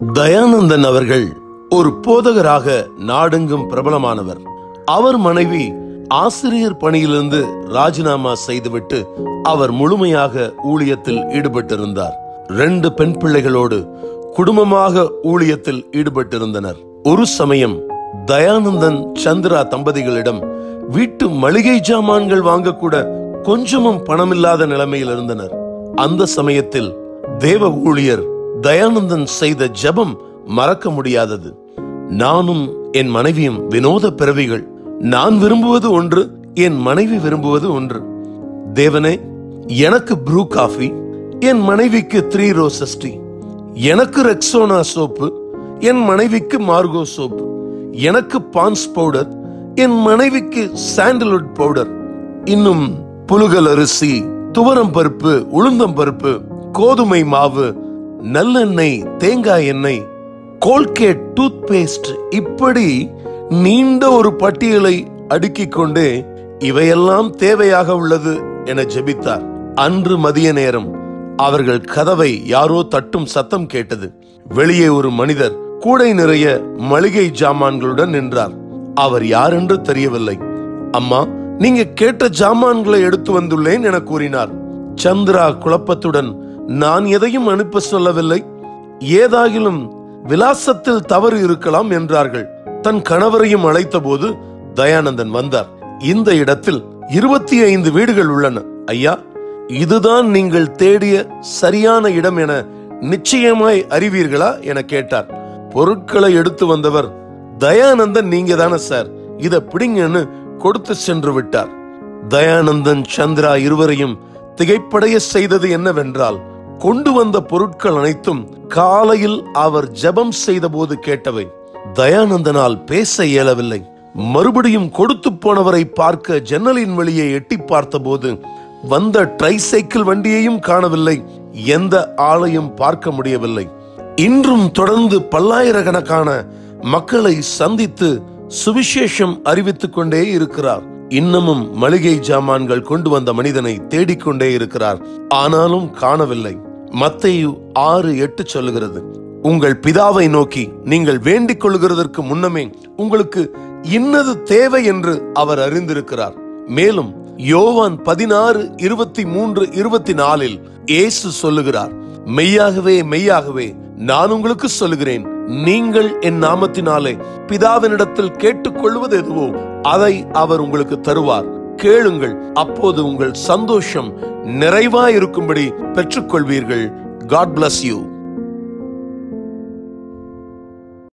தயானந்தன் அவர்கள் ஒரு போதகராக நாடெங்கும் பிரபலமானவர் அவர் மனைவி ஆசிரியர் பணியிலிருந்து ராஜினாமா செய்துவிட்டு அவர் முழுமையாக ஊழியத்தில் ஈடுபட்டிருந்தார் ரெண்டு பெண் பிள்ளைகளோடு குடும்பமாக ஊழியத்தில் ஈடுபட்டிருந்தனர் ஒரு சமயம் தயானந்தன் சந்திரா தம்பதிகளிடம் வீட்டு மளிகை ஜாமான்கள் வாங்கக்கூட கொஞ்சமும் பணமில்லாத நிலைமையில் இருந்தனர் அந்த சமயத்தில் தேவ ஊழியர் தயானந்தன் செய்த ஜெபம் மறக்க முடியாதது நானும் என் மனைவியும் வினோத பிறவிகள் நான் விரும்புவது ஒன்று என் மனைவி விரும்புவது ஒன்று தேவனே எனக்கு ப்ரூ காஃபி என் மனைவிக்கு த்ரீ ரோசஸ் டீ எனக்கு ரெக்ஸோனா சோப்பு என் மனைவிக்கு மார்கோ சோப்பு எனக்கு பான்ஸ் பவுடர் என் மனைவிக்கு சாண்டல்வுட் பவுடர் இன்னும் புலுகல் அரிசி துவரம் பருப்பு உளுந்தம் பருப்பு கோதுமை மாவு நல்லெண்ணெய் தேங்காய் எண்ணெய் கோல்கேட் டூத் பேஸ்ட் இப்படி நீண்ட ஒரு பட்டியலை அடுக்கிக் கொண்டே இவையெல்லாம் தேவையாக உள்ளது என ஜெபித்தார் அன்று மதிய நேரம் அவர்கள் கதவை யாரோ தட்டும் சத்தம் கேட்டது வெளியே ஒரு மனிதர் கூடை நிறைய மளிகை ஜாமான்களுடன் நின்றார் அவர் யார் என்று தெரியவில்லை அம்மா நீங்க கேட்ட ஜாமான்களை எடுத்து வந்துள்ளேன் என கூறினார் சந்திரா குழப்பத்துடன் நான் எதையும் அனுப்ப சொல்லவில்லை ஏதாகிலும் விலாசத்தில் தவறு இருக்கலாம் என்றார்கள் தன் கணவரையும் அழைத்தபோது தயானந்தன் வந்தார் இந்த இடத்தில் இருபத்தி ஐந்து வீடுகள் உள்ளன ஐயா இதுதான் நீங்கள் தேடிய சரியான இடம் என நிச்சயமாய் அறிவீர்களா என கேட்டார் பொருட்களை எடுத்து வந்தவர் தயானந்தன் நீங்க தானே சார் இத பிடிங்கன்னு கொடுத்து சென்று விட்டார் தயானந்தன் சந்திரா இருவரையும் திகைப்படைய செய்தது என்னவென்றால் கொண்டு வந்த பொருட்கள் அனைத்தும் காலையில் அவர் ஜெபம் செய்தபோது கேட்டவை தயானந்தனால் பேச இயலவில்லை மறுபடியும் கொடுத்து போனவரை பார்க்க ஜன்னலின் வெளியே எட்டி பார்த்தபோது வந்த ட்ரைசைக்கிள் வண்டியையும் காணவில்லை எந்த ஆளையும் பார்க்க முடியவில்லை இன்றும் தொடர்ந்து பல்லாயிரக்கணக்கான மக்களை சந்தித்து சுவிசேஷம் அறிவித்துக் கொண்டே இருக்கிறார் இன்னமும் மளிகை ஜாமான்கள் கொண்டு வந்த மனிதனை தேடிக்கொண்டே இருக்கிறார் ஆனாலும் காணவில்லை மத்தேயு ஆறு எட்டு சொல்லுகிறது உங்கள் பிதாவை நோக்கி நீங்கள் வேண்டிக் கொள்கிறதற்கு முன்னமே உங்களுக்கு இன்னது தேவை என்று அவர் அறிந்திருக்கிறார் மேலும் யோவான் பதினாறு இருபத்தி மூன்று இருபத்தி நாலில் இயேசு சொல்லுகிறார் மெய்யாகவே மெய்யாகவே நான் உங்களுக்கு சொல்லுகிறேன் நீங்கள் என் நாமத்தினாலே பிதாவினிடத்தில் கேட்டுக்கொள்வது எதுவோ அதை அவர் உங்களுக்கு தருவார் கேளுங்கள் அப்போது உங்கள் சந்தோஷம் நிறைவாயிருக்கும்படி பெற்றுக்கொள்வீர்கள் காட் bless யூ